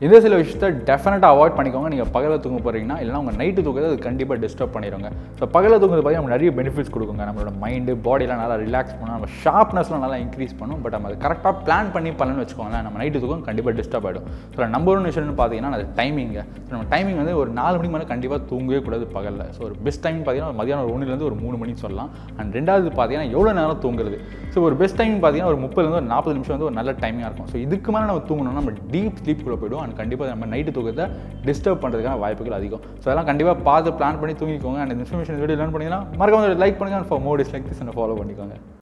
இந்த சில விஷயத்த டெஃபினட்டாக அவாய்ட் பண்ணிக்கோங்க நீங்கள் பகலில் தூங்க போகிறீங்கன்னா இல்லைனா உங்கள் நைட்டு தூக்கத்தை அது கண்டிப்பாக டிஸ்டர்ப் பண்ணிடுங்க ஸோ பகலில் தூங்குறது பார்த்தீங்கன்னா நமக்கு நிறைய பெனிஃபிட்ஸ் கொடுக்குங்க நம்மளோட மைண்டு பாடியெலாம் நல்லா ரிலாக்ஸ் பண்ணும் நம்ம ஷார்ப்னஸ்லாம் நல்லா இன்க்ரீஸ் பண்ணும் பட் நம்ம அது கரெக்டாக பிளான் பண்ணி பண்ணலன்னு வச்சுக்கோங்களேன் நம்ம நைட்டு தூக்கம் கண்டிப்பாக டிஸ்டர்ப் ஆகிடும் ஸோ நம்பர் ஒன் விஷயம்னு பார்த்தீங்கன்னா அது டைமிங்க ஸோ நம்ம டைமிங் வந்து ஒரு நாலு மணிக்கு மேலே கண்டிப்பாக தூங்கவே கூடாது பகலில் ஸோ ஒரு பெஸ்ட் டைம் பார்த்தீங்கன்னா மதியானம் ஒரு ஒன்றுலேருந்து ஒரு மூணு மணிக்கு சொல்லலாம் அண்ட் ரெண்டாவது பார்த்தீங்கன்னா எவ்வளோ நேரம் தூங்குறது ஸோ ஒரு பெஸ்ட் டைம் பார்த்தீங்கன்னா ஒரு முப்பதுலேருந்து ஒரு நாற்பது நிமிஷம் வந்து ஒரு நல்ல டைமிங்காக இருக்கும் ஸோ இதுக்கு மேலே நம்ம தூங்கணும்னா நம்ம டீப் ஸ்லீப்குள்ளே போய்டும் அண்ட் கண்டிப்பாக நம்ம நைட்டு தூக்கத்தை டிஸ்டர்ப் பண்ணுறதுக்கான வாய்ப்புகள் அதிகம் ஸோ அதெல்லாம் கண்டிப்பாக பார்த்து பிளான் பண்ணி தூங்கிக்கோங்க அண்ட் இந்த இன்ஃபர்மேஷன் வீடியோ லேர்ன் பண்ணிங்கன்னா மறக்காம லைக் பண்ணுங்க for more this like this follow பண்ணிக்கோங்க